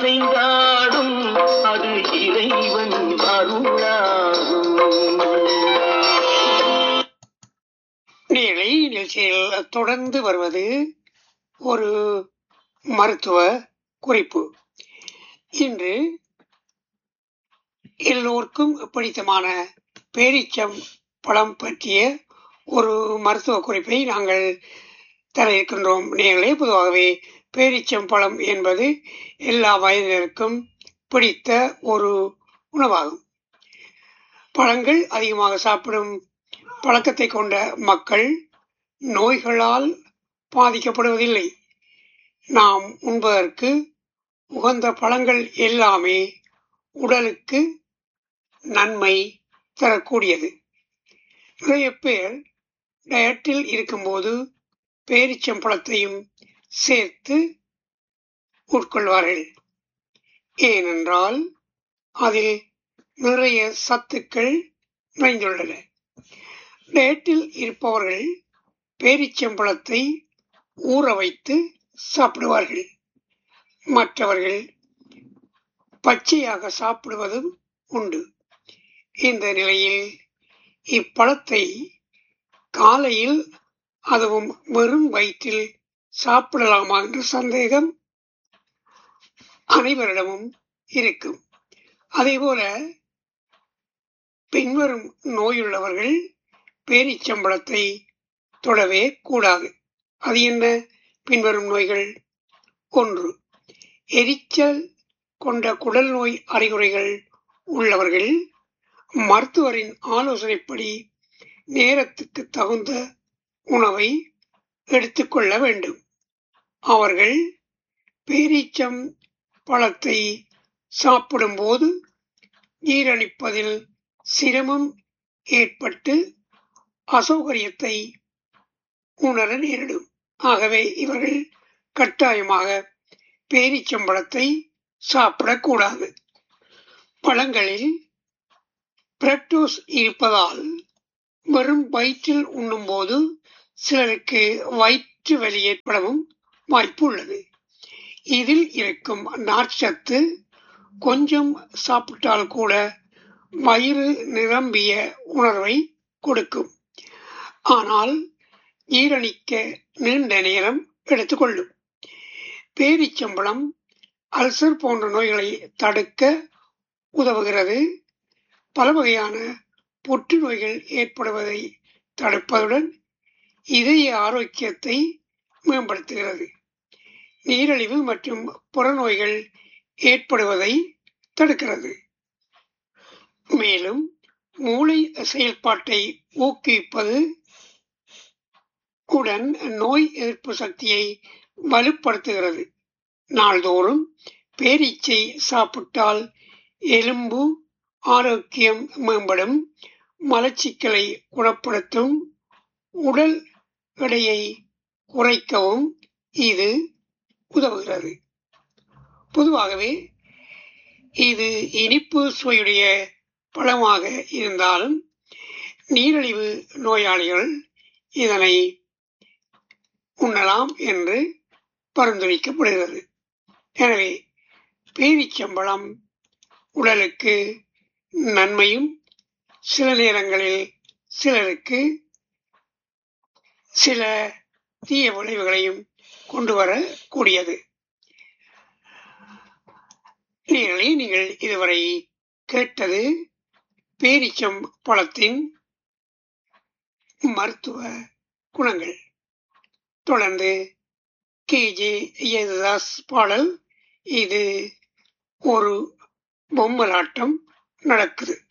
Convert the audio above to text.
அலைந்தாடும் அது இறைவன் அருளாகும் நேரலை நிகழ்ச்சியில் தொடர்ந்து வருவது ஒரு மருத்துவ குறிப்பு இன்று எல்லோருக்கும் பிடித்தமான பேரிச்சம் பழம் பற்றிய ஒரு மருத்துவ குறிப்பை நாங்கள் தர இருக்கின்றோம் நேர்களே பொதுவாகவே பேரிச்சம் பழம் என்பது எல்லா வயதினருக்கும் பிடித்த ஒரு உணவாகும் பழங்கள் அதிகமாக சாப்பிடும் பழக்கத்தை கொண்ட மக்கள் நோய்களால் பாதிக்கப்படுவதில்லை நாம் உண்பதற்கு உகந்த பழங்கள் எல்லாமே உடலுக்கு நன்மை தரக்கூடியது நிறைய பேர் டயட்டில் இருக்கும்போது பேரிச்சம்பழத்தையும் சேர்த்து உட்கொள்வார்கள் ஏனென்றால் அதில் நிறைய சத்துக்கள் நிறைந்துள்ளன டயட்டில் இருப்பவர்கள் பேரிச்சம்பழத்தை ஊற வைத்து சாப்பிடுவார்கள் மற்றவர்கள் பச்சையாக சாப்பிடுவதும் உண்டு இந்த நிலையில் இப்பழத்தை காலையில் அதுவும் வெறும் வயிற்றில் சாப்பிடலாமா என்ற சந்தேகம் அனைவரிடமும் இருக்கும் அதேபோல பின்வரும் நோயுள்ளவர்கள் பேரிச்சம்பழத்தை தொடவே கூடாது அது என்ன பின்வரும் நோய்கள் ஒன்று எரிச்சல் கொண்ட குடல் நோய் அறிகுறிகள் உள்ளவர்கள் மருத்துவரின் ஆலோசனைப்படி நேரத்துக்கு தகுந்த உணவை எடுத்துக்கொள்ள வேண்டும் அவர்கள் பேரீச்சம் பழத்தை சாப்பிடும்போது ஜீரணிப்பதில் சிரமம் ஏற்பட்டு அசௌகரியத்தை உணர நேரிடும் ஆகவே இவர்கள் கட்டாயமாக பேரிச்சம்பழத்தை சாப்பிடக்கூடாது பழங்களில் பிரக்டோஸ் இருப்பதால் வெறும் வயிற்றில் உண்ணும்போது சிலருக்கு வயிற்று வலி ஏற்படவும் வாய்ப்பு உள்ளது இதில் இருக்கும் நார்ச்சத்து கொஞ்சம் சாப்பிட்டால் கூட வயிறு நிரம்பிய உணர்வை கொடுக்கும் ஆனால் ஜீரணிக்க நீண்ட நேரம் எடுத்துக்கொள்ளும் பேரிச்சம்பழம் அல்சர் போன்ற நோய்களை தடுக்க உதவுகிறது பல வகையான புற்றுநோய்கள் ஏற்படுவதை தடுப்பதுடன் இதய ஆரோக்கியத்தை மேம்படுத்துகிறது நீரிழிவு மற்றும் புறநோய்கள் ஏற்படுவதை தடுக்கிறது மேலும் மூளை செயல்பாட்டை ஊக்குவிப்பது உடன் நோய் எதிர்ப்பு சக்தியை வலுப்படுத்துகிறது நாள்தோறும் பேரீச்சை சாப்பிட்டால் எலும்பு ஆரோக்கியம் மேம்படும் மலச்சிக்கலை குணப்படுத்தும் உடல் எடையை குறைக்கவும் இது உதவுகிறது பொதுவாகவே இது இனிப்பு சுவையுடைய பழமாக இருந்தாலும் நீரிழிவு நோயாளிகள் இதனை உண்ணலாம் என்று பரிந்துரைக்கப்படுகிறது எனவே பேரிச்சம்பழம் உடலுக்கு நன்மையும் சில நேரங்களில் சிலருக்கு சில தீய விளைவுகளையும் கொண்டு வரக்கூடியது நேர்களை நீங்கள் இதுவரை கேட்டது பேரிச்சம் பழத்தின் மருத்துவ குணங்கள் தொடர்ந்து கே ஜே யேசுதாஸ் பாடல் இது ஒரு பொம்மலாட்டம் நடக்குது